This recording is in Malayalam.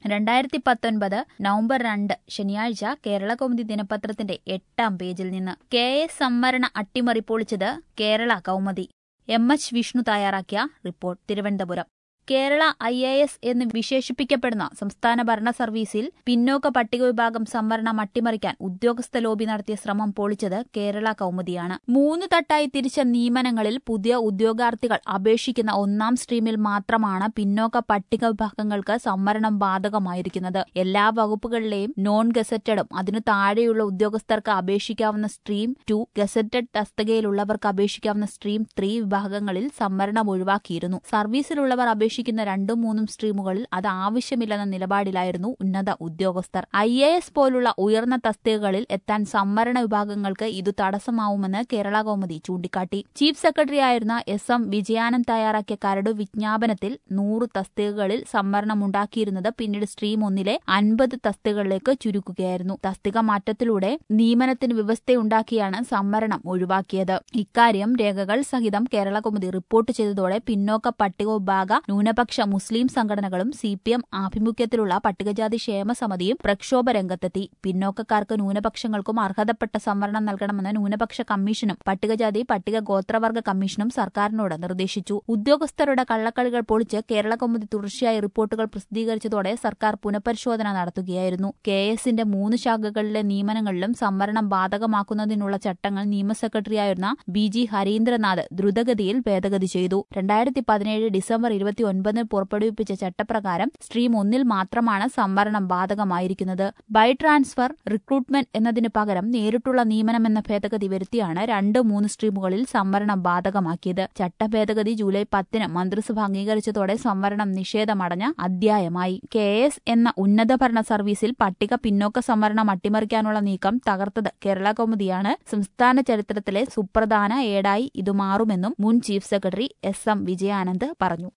രണ്ടായിരത്തി പത്തൊൻപത് നവംബർ രണ്ട് ശനിയാഴ്ച കേരള കൗമുദി ദിനപത്രത്തിന്റെ എട്ടാം പേജിൽ നിന്ന് കെ എസ് സംവരണ അട്ടിമറി പൊളിച്ചത് കേരള കൗമുദി എം എച്ച് വിഷ്ണു തയ്യാറാക്കിയ report Thiruvananthapuram Kerala I A S എന്ന് വിശേഷിപ്പിക്കപ്പെടുന്ന സംസ്ഥാന ഭരണ സർവീസിൽ പിന്നോക്ക പട്ടിക വിഭാഗം സംവരണം അട്ടിമറിക്കാൻ ഉദ്യോഗസ്ഥ ലോബി നടത്തിയ ശ്രമം പൊളിച്ചത് കേരള കൗമുദിയാണ് മൂന്ന് തട്ടായി തിരിച്ച നിയമനങ്ങളിൽ പുതിയ ഉദ്യോഗാർത്ഥികൾ അപേക്ഷിക്കുന്ന ഒന്നാം സ്ട്രീമിൽ മാത്രമാണ് പിന്നോക്ക പട്ടിക വിഭാഗങ്ങൾക്ക് സംവരണം ബാധകമായിരിക്കുന്നത് എല്ലാ വകുപ്പുകളിലെയും നോൺ ഗസറ്റഡും അതിനു താഴെയുള്ള ഉദ്യോഗസ്ഥർക്ക് അപേക്ഷിക്കാവുന്ന സ്ട്രീം ടു ഗസറ്റഡ് തസ്തികയിലുള്ളവർക്ക് അപേക്ഷിക്കാവുന്ന സ്ട്രീം ത്രീ വിഭാഗങ്ങളിൽ സംവരണം ഒഴിവാക്കിയിരുന്നു സർവീസിലുള്ളവർ അപേക്ഷിക്കുന്ന രണ്ടും മൂന്നും സ്ട്രീമുകളിൽ അത് ആവശ്യമില്ലെന്ന നിലപാടിലായിരുന്നു ഉന്നത ഉദ്യോഗസ്ഥർ ഐ എ എസ് പോലുള്ള ഉയർന്ന തസ്തികകളിൽ എത്താൻ സംവരണ വിഭാഗങ്ങൾക്ക് ഇത് തടസ്സമാവുമെന്ന് കേരള കൗമുദി ചൂണ്ടിക്കാട്ടി ചീഫ് സെക്രട്ടറിയായിരുന്ന എസ് എം വിജയാനന്ദ് തയ്യാറാക്കിയ കരട് വിജ്ഞാപനത്തിൽ നൂറ് തസ്തികകളിൽ സംവരണമുണ്ടാക്കിയിരുന്നത് പിന്നീട് സ്ട്രീം ഒന്നിലെ അൻപത് തസ്തികകളിലേക്ക് ചുരുക്കുകയായിരുന്നു തസ്തിക മാറ്റത്തിലൂടെ നിയമനത്തിന് വ്യവസ്ഥയുണ്ടാക്കിയാണ് സംവരണം ഒഴിവാക്കിയത് ഇക്കാര്യം രേഖകൾ സഹിതം കേരള കൗമുദി റിപ്പോർട്ട് ചെയ്തതോടെ പിന്നോക്ക പട്ടിക വിഭാഗ ന്യൂനപക്ഷ മുസ്ലിം സംഘടനകളും സി പി എം ആഭിമുഖ്യത്തിലുള്ള പട്ടികജാതി ക്ഷേമ സമിതിയും പ്രക്ഷോഭ രംഗത്തെത്തി പിന്നോക്കക്കാർക്ക് ന്യൂനപക്ഷങ്ങൾക്കും അർഹതപ്പെട്ട സംവരണം നൽകണമെന്ന് ന്യൂനപക്ഷ കമ്മീഷനും പട്ടികജാതി പട്ടിക ഗോത്രവർഗ കമ്മീഷനും സർക്കാരിനോട് നിർദ്ദേശിച്ചു ഉദ്യോഗസ്ഥരുടെ കള്ളക്കളികൾ പൊളിച്ച് കേരള കൗമുദി തുടർച്ചയായി റിപ്പോർട്ടുകൾ പ്രസിദ്ധീകരിച്ചതോടെ സർക്കാർ പുനഃപരിശോധന നടത്തുകയായിരുന്നു കെ എസിന്റെ മൂന്ന് ശാഖകളിലെ നിയമനങ്ങളിലും സംവരണം ബാധകമാക്കുന്നതിനുള്ള ചട്ടങ്ങൾ നിയമ സെക്രട്ടറിയായിരുന്ന ബി ജി ഹരീന്ദ്രനാഥ് ദ്രുതഗതിയിൽ ഭേദഗതി ചെയ്തു രണ്ടായിരത്തി പതിനേഴ് ഡിസംബർ ഇരുപത്തിയൊൻപതിന് പുറപ്പെടുവിപ്പിച്ച ചട്ടപ്രകാരം സ്ട്രീം ഒന്നിൽ മാത്രമാണ് സംവരണം ബാധകമായിരിക്കുന്നത് ബൈ ട്രാൻസ്ഫർ റിക്രൂട്ട്മെന്റ് എന്നതിന് പകരം നേരിട്ടുള്ള നിയമനം എന്ന ഭേദഗതി വരുത്തിയാണ് രണ്ട് മൂന്ന് സ്ട്രീമുകളിൽ സംവരണം ബാധകമാക്കിയത് ചട്ടഭേദഗതി ജൂലൈ പത്തിന് മന്ത്രിസഭ അംഗീകരിച്ചതോടെ സംവരണം നിഷേധമടഞ്ഞ അധ്യായമായി കെ എസ് എന്ന ഉന്നത ഭരണ സർവീസിൽ പട്ടിക പിന്നോക്ക സംവരണം അട്ടിമറിക്കാനുള്ള നീക്കം തകർത്തത് കേരള കൗമുദിയാണ് സംസ്ഥാന ചരിത്രത്തിലെ സുപ്രധാന ഏടായി ഇത് മാറുമെന്നും മുൻ chief secretary S M Vijayanand പറഞ്ഞു